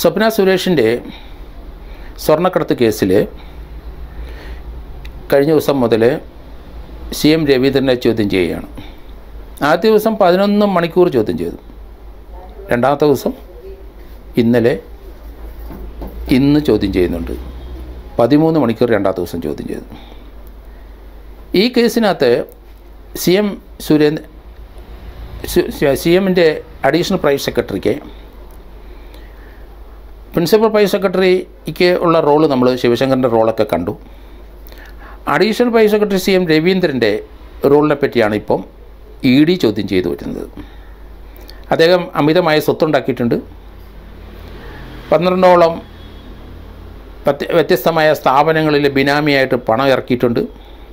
സ്വപ്ന സുരേഷിൻ്റെ സ്വർണ്ണക്കടത്ത് കേസിൽ കഴിഞ്ഞ ദിവസം മുതൽ സി എം രവീന്ദ്രനെ ചോദ്യം ചെയ്യുകയാണ് ആദ്യ ദിവസം പതിനൊന്ന് മണിക്കൂർ ചോദ്യം ചെയ്തു രണ്ടാമത്തെ ദിവസം ഇന്നലെ ഇന്ന് ചോദ്യം ചെയ്യുന്നുണ്ട് പതിമൂന്ന് മണിക്കൂർ രണ്ടാമത്തെ ദിവസം ചോദ്യം ചെയ്തു ഈ കേസിനകത്ത് സി എം സുരേന്ദ്ര സി എമ്മിൻ്റെ അഡീഷണൽ പ്രൈവറ്റ് സെക്രട്ടറിക്ക് പ്രിൻസിപ്പൽ പ്രൈവറ്റ് സെക്രട്ടറിക്ക് ഉള്ള റോള് നമ്മൾ ശിവശങ്കറിൻ്റെ റോളൊക്കെ കണ്ടു additional private secretary C M രവീന്ദ്രൻ്റെ റോളിനെ പറ്റിയാണ് ഇപ്പം ഇ ഡി ചോദ്യം ചെയ്തു വരുന്നത് അദ്ദേഹം അമിതമായ സ്വത്തുണ്ടാക്കിയിട്ടുണ്ട് പന്ത്രണ്ടോളം പത്ത് വ്യത്യസ്തമായ സ്ഥാപനങ്ങളിൽ ബിനാമിയായിട്ട് പണം ഇറക്കിയിട്ടുണ്ട്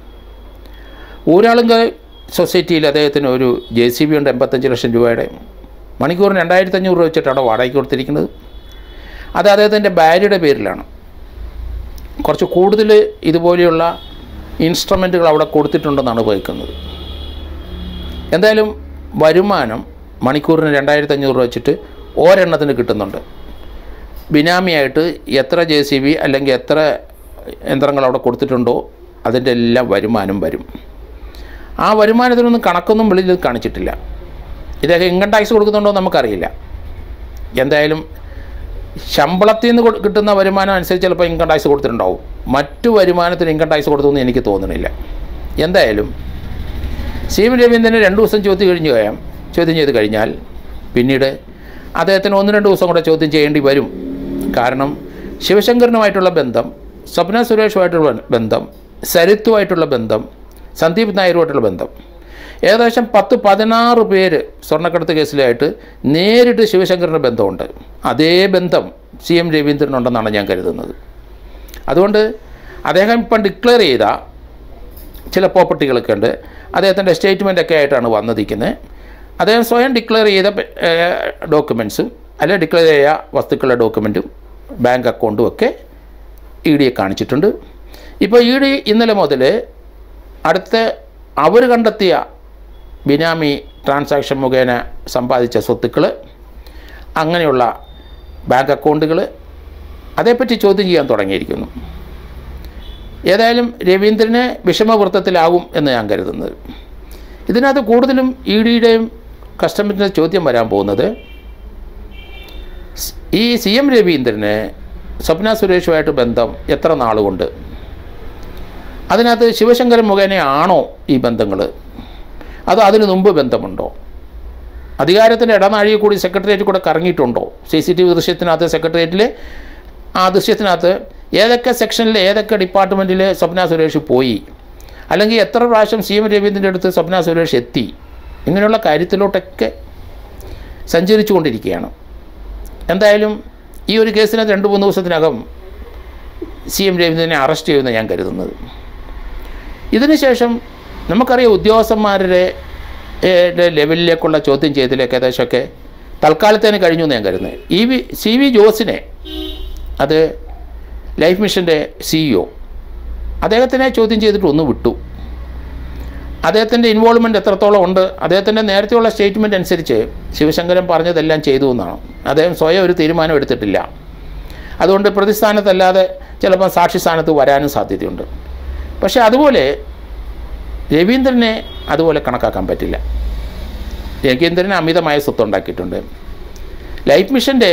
ഊരാളുങ്ക സൊസൈറ്റിയിൽ അദ്ദേഹത്തിന് ഒരു ജെ സി ബി ഉണ്ട് എൺപത്തഞ്ച് ലക്ഷം രൂപയുടെ മണിക്കൂറിന് രണ്ടായിരത്തി അഞ്ഞൂറ് രൂപ വെച്ചിട്ടാണ് വാടകയ്ക്ക് കൊടുത്തിരിക്കുന്നത് അത് അദ്ദേഹത്തിൻ്റെ ഭാര്യയുടെ പേരിലാണ് കുറച്ച് കൂടുതൽ ഇതുപോലെയുള്ള ഇൻസ്ട്രുമെൻറ്റുകൾ അവിടെ കൊടുത്തിട്ടുണ്ടെന്നാണ് കേൾക്കുന്നത് എന്തായാലും വരുമാനം മണിക്കൂറിന് രണ്ടായിരത്തി അഞ്ഞൂറ് രൂപ വെച്ചിട്ട് ഒരെണ്ണത്തിന് കിട്ടുന്നുണ്ട് ബിനാമിയായിട്ട് എത്ര ജെ സി ബി അല്ലെങ്കിൽ എത്ര യന്ത്രങ്ങൾ അവിടെ കൊടുത്തിട്ടുണ്ടോ അതിൻ്റെ എല്ലാം വരുമാനം വരും ആ വരുമാനത്തിനൊന്നും കണക്കൊന്നും വെളിയിൽ കാണിച്ചിട്ടില്ല ഇദ്ദേഹം ഇൻകം ടാക്സ് കൊടുക്കുന്നുണ്ടോ എന്ന് നമുക്കറിയില്ല എന്തായാലും ശമ്പളത്തിൽ നിന്ന് കൊ- കിട്ടുന്ന വരുമാനം അനുസരിച്ച് ചിലപ്പോൾ ഇൻകം ടാക്സ് കൊടുത്തിട്ടുണ്ടാവും മറ്റു വരുമാനത്തിന് ഇൻകം ടാക്സ് കൊടുത്തൊന്നും എനിക്ക് തോന്നുന്നില്ല എന്തായാലും സി എം രവീന്ദ്രനെ രണ്ട് ദിവസം ചോദ്യം കഴിഞ്ഞ് കഴിയാം ചോദ്യം ചെയ്ത് കഴിഞ്ഞാൽ പിന്നീട് അദ്ദേഹത്തിന് ഒന്ന് രണ്ട് ദിവസം കൂടെ ചോദ്യം ചെയ്യേണ്ടി വരും കാരണം ശിവശങ്കരനുമായിട്ടുള്ള ബന്ധം സ്വപ്ന സുരേഷുമായിട്ടുള്ള ബന്ധം സരിത്തുമായിട്ടുള്ള ബന്ധം സന്ദീപ് നായരുമായിട്ടുള്ള ബന്ധം ഏകദേശം പത്ത് പതിനാറ് പേര് സ്വർണ്ണക്കടത്ത് കേസിലായിട്ട് നേരിട്ട് ശിവശങ്കറിൻ്റെ ബന്ധമുണ്ട് അതേ ബന്ധം സി എം രവീന്ദ്രനുണ്ടെന്നാണ് ഞാൻ കരുതുന്നത് അതുകൊണ്ട് അദ്ദേഹം ഇപ്പം ഡിക്ലെയർ ചെയ്ത ചില പ്രോപ്പർട്ടികളൊക്കെ ഉണ്ട് അദ്ദേഹത്തിൻ്റെ സ്റ്റേറ്റ്മെൻ്റ് ഒക്കെ ആയിട്ടാണ് വന്നിരിക്കുന്നത് അദ്ദേഹം സ്വയം ഡിക്ലെയർ ചെയ്ത ഡോക്യുമെൻസും അല്ലെങ്കിൽ ഡിക്ലെയർ ചെയ്ത വസ്തുക്കളുടെ ഡോക്യുമെൻറ്റും ബാങ്ക് അക്കൗണ്ടും ഒക്കെ ഇ ഡിയെ കാണിച്ചിട്ടുണ്ട് ഇപ്പോൾ ഇ ഡി ഇന്നലെ മുതൽ അടുത്ത അവർ കണ്ടെത്തിയ ബിനാമി ട്രാൻസാക്ഷൻ മുഖേന സമ്പാദിച്ച സ്വത്തുക്കൾ അങ്ങനെയുള്ള ബാങ്ക് അക്കൗണ്ടുകൾ അതേപ്പറ്റി ചോദ്യം ചെയ്യാൻ തുടങ്ങിയിരിക്കുന്നു ഏതായാലും രവീന്ദ്രന് വിഷമവൃത്തത്തിലാകും എന്ന് ഞാൻ കരുതുന്നത് ഇതിനകത്ത് കൂടുതലും ഇ ഡിയുടെയും കസ്റ്റമറിൻ്റെ ചോദ്യം വരാൻ പോകുന്നത് സ്- ഈ സി എം രവീന്ദ്രന് സ്വപ്ന സുരേഷുമായിട്ട് ബന്ധം എത്ര നാളുകൊണ്ട് അതിനകത്ത് ശിവശങ്കരൻ മുഖേനയാണോ ഈ ബന്ധങ്ങൾ അതോ അതിനു മുമ്പ് ബന്ധമുണ്ടോ അധികാരത്തിൻ്റെ ഇടനാഴിയിൽ കൂടി സെക്രട്ടേറിയറ്റ് കൂടെ കറങ്ങിയിട്ടുണ്ടോ സി സി ടി വി ദൃശ്യത്തിനകത്ത് സെക്രട്ടേറിയറ്റിൽ ആ ദൃശ്യത്തിനകത്ത് ഏതൊക്കെ സെക്ഷനിൽ ഏതൊക്കെ ഡിപ്പാർട്ട്മെൻറ്റിൽ സ്വപ്ന സുരേഷ് പോയി അല്ലെങ്കിൽ എത്ര പ്രാവശ്യം സി എം രവീന്ദ്രൻ്റെ അടുത്ത് സ്വപ്ന സുരേഷ് എത്തി ഇങ്ങനെയുള്ള കാര്യത്തിലോട്ടൊക്കെ സഞ്ചരിച്ചു കൊണ്ടിരിക്കുകയാണ് എന്തായാലും ഈ ഒരു കേസിനകത്ത് രണ്ട് മൂന്ന് ദിവസത്തിനകം സി എം രവീന്ദ്രനെ അറസ്റ്റ് ചെയ്യുമെന്ന് ഞാൻ കരുതുന്നത് ഇതിനുശേഷം നമുക്കറിയാം ഉദ്യോഗസ്ഥന്മാരുടെ ഏ, ടെ ലെവലിലേക്കുള്ള ചോദ്യം ചെയ്തതിലേക്ക് ഏകദേശമൊക്കെ തൽക്കാലത്തേന് കഴിഞ്ഞു എന്ന് ഞാൻ കരുതുന്നത് ഇ വി സി വി ജോസിനെ അത് ലൈഫ് മിഷൻ്റെ സിഇഒ അദ്ദേഹത്തിനെ ചോദ്യം ചെയ്തിട്ട് ഒന്ന് വിട്ടു അദ്ദേഹത്തിൻ്റെ ഇൻവോൾവ്മെൻറ്റ് എത്രത്തോളം ഉണ്ട് അദ്ദേഹത്തിൻ്റെ നേരത്തെയുള്ള സ്റ്റേറ്റ്മെൻറ്റ് അനുസരിച്ച് ശിവശങ്കരൻ പറഞ്ഞതെല്ലാം ചെയ്തു എന്നാണ് അദ്ദേഹം സ്വയം ഒരു തീരുമാനം എടുത്തിട്ടില്ല അതുകൊണ്ട് പ്രതിസ്ഥാനത്തല്ലാതെ ചിലപ്പോൾ സാക്ഷി സ്ഥാനത്ത് വരാനും സാധ്യതയുണ്ട് പക്ഷേ അതുപോലെ രവീന്ദ്രനെ അതുപോലെ കണക്കാക്കാൻ പറ്റില്ല രവീന്ദ്രന് അമിതമായ സ്വത്തുണ്ടാക്കിയിട്ടുണ്ട് ലൈഫ് മിഷൻ്റെ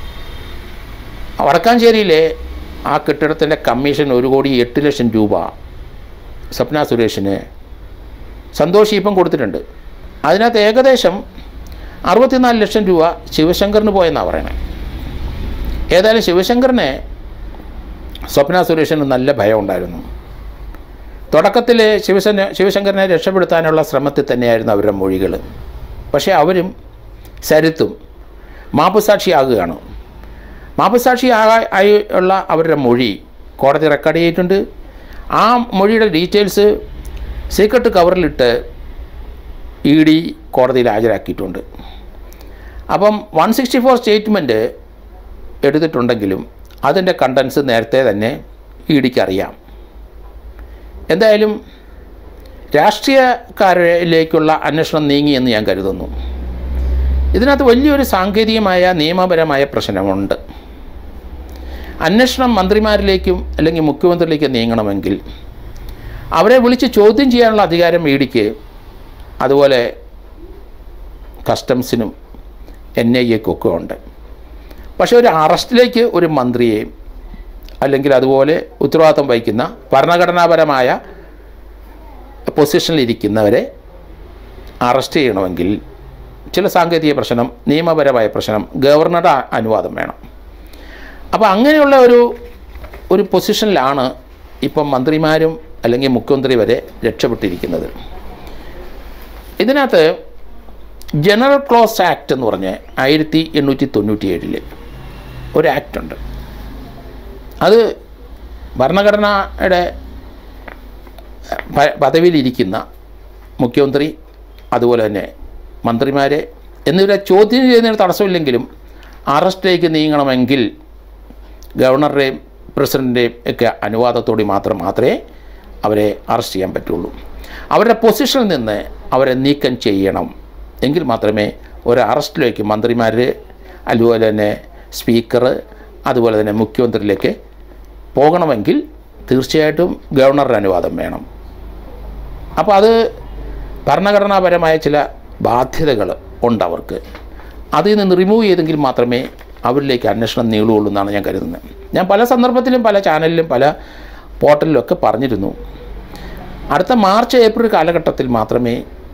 വടക്കാഞ്ചേരിയിലെ ആ കെട്ടിടത്തിൻ്റെ കമ്മീഷൻ ഒരു കോടി എട്ട് ലക്ഷം രൂപ സ്വപ്ന സുരേഷിന് സന്തോഷ് ഇപ്പം കൊടുത്തിട്ടുണ്ട് അതിനകത്ത് ഏകദേശം അറുപത്തിനാല് ലക്ഷം രൂപ ശിവശങ്കറിന് പോയെന്നാണ് പറയണേ ഏതായാലും ശിവശങ്കറിനെ സ്വപ്ന സുരേഷിന് നല്ല ഭയം ഉണ്ടായിരുന്നു തുടക്കത്തിൽ ശിവസേന ശിവശങ്കരനെ രക്ഷപ്പെടുത്താനുള്ള ശ്രമത്തിൽ തന്നെയായിരുന്നു അവരുടെ മൊഴികൾ പക്ഷേ അവരും സരിത്തും മാപ്പുസാക്ഷിയാകുകയാണ് മാപ്പുസാക്ഷി ആകാ- ആയി ഉള്ള അവരുടെ മൊഴി കോടതി റെക്കോർഡ് ചെയ്തിട്ടുണ്ട് ആ മൊഴിയുടെ ഡീറ്റെയിൽസ് സീക്രട്ട് കവറിലിട്ട് ഇ ഡി കോടതിയിൽ ഹാജരാക്കിയിട്ടുണ്ട് അപ്പം വൺ സിക്സ്റ്റി ഫോർ സ്റ്റേറ്റ്മെൻറ്റ് എടുത്തിട്ടുണ്ടെങ്കിലും അതിൻ്റെ കണ്ടൻസ് നേരത്തെ തന്നെ ഇ ഡിക്ക് അറിയാം എന്തായാലും രാഷ്ട്രീയക്കാരിലേക്കുള്ള അന്വേഷണം നീങ്ങിയെന്ന് ഞാൻ കരുതുന്നു ഇതിനകത്ത് വലിയൊരു സാങ്കേതികമായ നിയമപരമായ പ്രശ്നമുണ്ട് അന്വേഷണം മന്ത്രിമാരിലേക്കും അല്ലെങ്കിൽ മുഖ്യമന്ത്രിയിലേക്കും നീങ്ങണമെങ്കിൽ അവരെ വിളിച്ച് ചോദ്യം ചെയ്യാനുള്ള അധികാരം ഇ ഡിക്ക് അതുപോലെ കസ്റ്റംസിനും എൻ ഐ എക്കൊക്കെ ഉണ്ട് പക്ഷേ ഒരു അറസ്റ്റിലേക്ക് ഒരു മന്ത്രിയെയും അല്ലെങ്കിൽ അതുപോലെ ഉത്തരവാദിത്വം വഹിക്കുന്ന ഭരണഘടനാപരമായ പൊസിഷനിലിരിക്കുന്നവരെ അറസ്റ്റ് ചെയ്യണമെങ്കിൽ ചില സാങ്കേതിക പ്രശ്നം നിയമപരമായ പ്രശ്നം ഗവർണറുടെ അ- അനുവാദം വേണം അപ്പോൾ അങ്ങനെയുള്ള ഒരു ഒരു പൊസിഷനിലാണ് ഇപ്പം മന്ത്രിമാരും അല്ലെങ്കിൽ മുഖ്യമന്ത്രി വരെ രക്ഷപ്പെട്ടിരിക്കുന്നത് ഇതിനകത്ത് ജനറൽ ക്ലോസ് ആക്ട് എന്ന് പറഞ്ഞ് ആയിരത്തി എണ്ണൂറ്റി തൊണ്ണൂറ്റി ഏഴിൽ ഒരു ആക്ട് ഉണ്ട് അത് ഭരണഘടനയുടെ പ- പദവിയിലിരിക്കുന്ന മുഖ്യമന്ത്രി അതുപോലെ തന്നെ മന്ത്രിമാരെ എന്നിവരെ ചോദ്യം ചെയ്യുന്നതിന് തടസ്സമില്ലെങ്കിലും അറസ്റ്റിലേക്ക് നീങ്ങണമെങ്കിൽ ഗവർണറുടെയും പ്രസിഡൻ്റെയും ഒക്കെ അനുവാദത്തോടെ മാത്രം മാത്രമേ അവരെ അറസ്റ്റ് ചെയ്യാൻ പറ്റുള്ളൂ അവരുടെ പൊസിഷനിൽ നിന്ന് അവരെ നീക്കം ചെയ്യണം എങ്കിൽ മാത്രമേ ഒരു അറസ്റ്റിലേക്ക് മന്ത്രിമാർ അതുപോലെ തന്നെ സ്പീക്കർ അതുപോലെ തന്നെ മുഖ്യമന്ത്രിയിലേക്ക് പോകണമെങ്കിൽ തീർച്ചയായിട്ടും ഗവർണറുടെ അനുവാദം വേണം അപ്പോൾ അത് ഭരണഘടനാപരമായ ചില ബാധ്യതകൾ ഉണ്ട് അവർക്ക് അതിൽ നിന്ന് റിമൂവ് ചെയ്തെങ്കിൽ മാത്രമേ അവരിലേക്ക് അന്വേഷണം നീളുകയുള്ളൂ എന്നാണ് ഞാൻ കരുതുന്നത് ഞാൻ പല സന്ദർഭത്തിലും പല ചാനലിലും പല പോർട്ടലിലും ഒക്കെ പറഞ്ഞിരുന്നു അടുത്ത മാർച്ച് ഏപ്രിൽ കാലഘട്ടത്തിൽ മാത്രമേ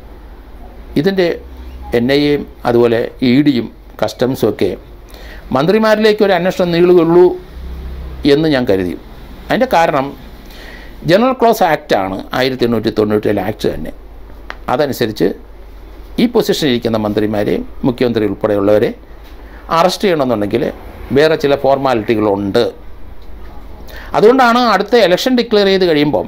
ഇതിൻ്റെ എൻ ഐ എയും അതുപോലെ ഇ ഡിയും കസ്റ്റംസും ഒക്കെ മന്ത്രിമാരിലേക്ക് ഒരു അന്വേഷണം നീളുകയുള്ളൂ എന്ന് ഞാൻ കരുതി അതിൻ്റെ കാരണം ജനറൽ ക്ലോസ് ആക്റ്റാണ് ആയിരത്തി എണ്ണൂറ്റി തൊണ്ണൂറ്റേഴ് ആക്ട് തന്നെ അതനുസരിച്ച് ഈ പൊസിഷനിൽ ഇരിക്കുന്ന മന്ത്രിമാരെ മുഖ്യമന്ത്രി ഉൾപ്പെടെയുള്ളവരെ അറസ്റ്റ് ചെയ്യണമെന്നുണ്ടെങ്കിൽ വേറെ ചില ഫോർമാലിറ്റികളുണ്ട് അതുകൊണ്ടാണ് അടുത്ത ഇലക്ഷൻ ഡിക്ലെയർ ചെയ്ത് കഴിയുമ്പം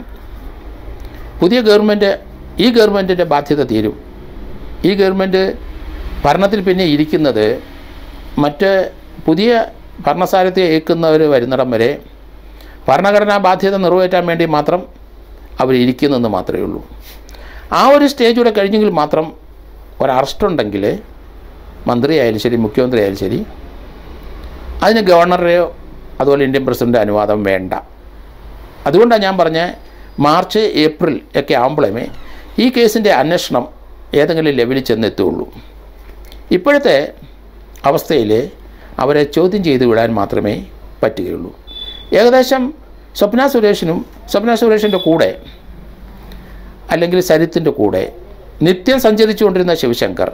പുതിയ ഗവൺമെൻറ് ഈ ഗവൺമെൻറ്റിൻ്റെ ബാധ്യത തീരും ഈ ഗവൺമെൻറ് ഭരണത്തിൽ പിന്നെ ഇരിക്കുന്നത് മറ്റ് പുതിയ ഭരണസാരത്തെ ഏൽക്കുന്നവർ വരുന്നിടം വരെ ഭരണഘടനാ ബാധ്യത നിറവേറ്റാൻ വേണ്ടി മാത്രം അവരിയ്ക്കുന്നെന്ന് മാത്രമേ ഉള്ളൂ ആ ഒരു സ്റ്റേജ് കൂടെ കഴിഞ്ഞെങ്കിൽ മാത്രം ഒരു അറസ്റ്റ് ഉണ്ടെങ്കിൽ മന്ത്രിയായാലും ശരി മുഖ്യമന്ത്രി ആയാലും ശരി അതിന് ഗവർണറുടെയോ അതുപോലെ ഇന്ത്യൻ പ്രസിഡൻ്റ് അനുവാദം വേണ്ട അതുകൊണ്ടാണ് ഞാൻ പറഞ്ഞ മാർച്ച് ഏപ്രിൽ ഒക്കെ ആകുമ്പോഴേ ഈ കേസിൻ്റെ അന്വേഷണം ഏതെങ്കിലും ലെവലിൽ ചെന്നെത്തുള്ളൂ ഇപ്പോഴത്തെ അവസ്ഥയിൽ അവരെ ചോദ്യം ചെയ്ത് വിടാൻ മാത്രമേ പറ്റുകയുള്ളൂ ഏകദേശം സ്വപ്ന സുരേഷിനും സ്വപ്ന സുരേഷിൻ്റെ കൂടെ അല്ലെങ്കിൽ സരിത്തിൻ്റെ കൂടെ നിത്യം സഞ്ചരിച്ചുകൊണ്ടിരുന്ന ശിവശങ്കർ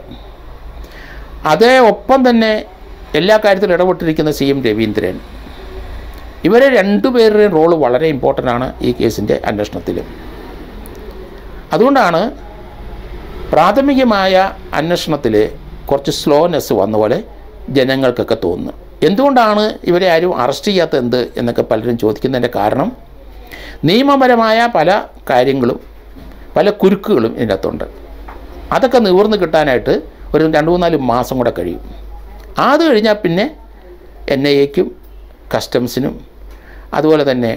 അതേ ഒപ്പം തന്നെ എല്ലാ കാര്യത്തിലും ഇടപെട്ടിരിക്കുന്ന സി എം രവീന്ദ്രൻ ഇവരെ രണ്ടുപേരുടെയും റോള് വളരെ ഇമ്പോർട്ടൻ്റ് ആണ് ഈ കേസിൻ്റെ അന്വേഷണത്തിൽ അതുകൊണ്ടാണ് പ്രാഥമികമായ അന്വേഷണത്തിൽ കുറച്ച് സ്ലോനെസ് വന്ന പോലെ ജനങ്ങൾക്കൊക്കെ തോന്നുന്നു എന്തുകൊണ്ടാണ് ഇവരെ ആരും അറസ്റ്റ് ചെയ്യാത്തത് എന്ത് എന്നൊക്കെ പലരും ചോദിക്കുന്നതിൻ്റെ കാരണം നിയമപരമായ പല കാര്യങ്ങളും പല കുരുക്കുകളും ഇതിൻ്റെ അകത്തുണ്ട് അതൊക്കെ നിവർന്ന് കിട്ടാനായിട്ട് ഒരു രണ്ട് മൂന്നാല് മാസം കൂടെ കഴിയും അത് കഴിഞ്ഞാൽ പിന്നെ എൻ ഐ എക്കും കസ്റ്റംസിനും അതുപോലെ തന്നെ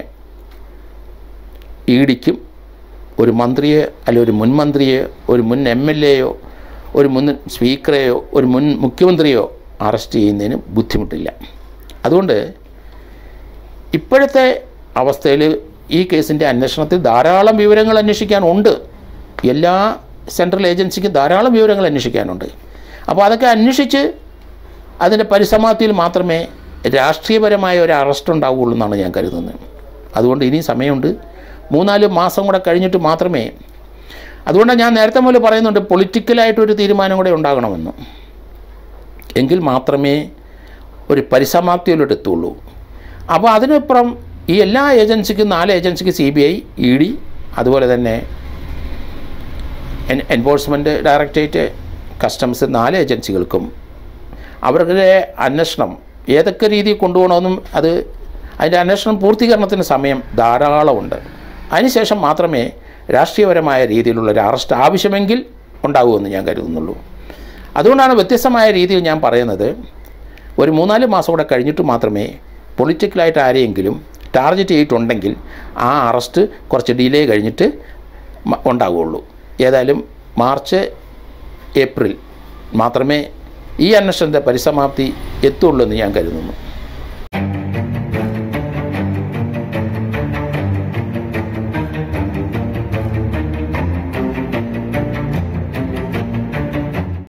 ഇ ഡിക്കും ഒരു മന്ത്രിയെ അല്ലെങ്കിൽ ഒരു മുൻ മന്ത്രിയെ ഒരു മുൻ എം എൽ എയോ ഒരു മുൻ സ്പീക്കറെയോ ഒരു മുൻ മുഖ്യമന്ത്രിയോ അറസ്റ്റ് ചെയ്യുന്നതിന് ബുദ്ധിമുട്ടില്ല അതുകൊണ്ട് ഇപ്പോഴത്തെ അവസ്ഥയിൽ ഈ കേസിൻ്റെ അന്വേഷണത്തിൽ ധാരാളം വിവരങ്ങൾ അന്വേഷിക്കാനുണ്ട് എല്ലാ സെൻട്രൽ ഏജൻസിക്കും ധാരാളം വിവരങ്ങൾ അന്വേഷിക്കാനുണ്ട് അപ്പോൾ അതൊക്കെ അന്വേഷിച്ച് അതിൻ്റെ പരിസമാപ്തിയിൽ മാത്രമേ രാഷ്ട്രീയപരമായ ഒരു അറസ്റ്റ് ഉണ്ടാവുകയുള്ളൂ എന്നാണ് ഞാൻ കരുതുന്നത് അതുകൊണ്ട് ഇനി സമയമുണ്ട് മൂന്നാല് മാസം കൂടെ കഴിഞ്ഞിട്ട് മാത്രമേ അതുകൊണ്ടാണ് ഞാൻ നേരത്തെ മുതൽ പറയുന്നുണ്ട് പൊളിറ്റിക്കലായിട്ടൊരു തീരുമാനം കൂടെ ഉണ്ടാകണമെന്ന് എങ്കിൽ മാത്രമേ ഒരു പരിസമാപ്തിയിലോട്ട് എത്തുള്ളൂ അപ്പോൾ അതിനപ്പുറം ഈ എല്ലാ ഏജൻസിക്കും നാല് ഏജൻസിക്ക് C B I E D അതുപോലെ തന്നെ എൻ എൻഫോഴ്സ്മെൻറ്റ് ഡയറക്ടറേറ്റ് കസ്റ്റംസ് നാല് ഏജൻസികൾക്കും അവരുടെ അന്വേഷണം ഏതൊക്കെ രീതിയിൽ കൊണ്ടുപോകണമെന്നും അത് അതിൻ്റെ അന്വേഷണം പൂർത്തീകരണത്തിന് സമയം ധാരാളമുണ്ട് അതിനുശേഷം മാത്രമേ രാഷ്ട്രീയപരമായ രീതിയിലുള്ള ഒരു അറസ്റ്റ് ആവശ്യമെങ്കിൽ ഉണ്ടാകുമെന്ന് ഞാൻ കരുതുന്നുള്ളൂ അതുകൊണ്ടാണ് വ്യത്യസ്തമായ രീതിയിൽ ഞാൻ പറയുന്നത് ഒരു മൂന്നാല് മാസം കൂടെ കഴിഞ്ഞിട്ട് മാത്രമേ പൊളിറ്റിക്കലായിട്ട് ആരെയെങ്കിലും ടാർഗറ്റ് ചെയ്തിട്ടുണ്ടെങ്കിൽ ആ അറസ്റ്റ് കുറച്ച് ഡിലേ കഴിഞ്ഞിട്ട് മ- ഉണ്ടാവുകയുള്ളൂ ഏതായാലും മാർച്ച് ഏപ്രിൽ മാത്രമേ ഈ അന്വേഷണത്തിൻ്റെ പരിസമാപ്തി എത്തുള്ളൂ എന്ന് ഞാൻ കരുതുന്നു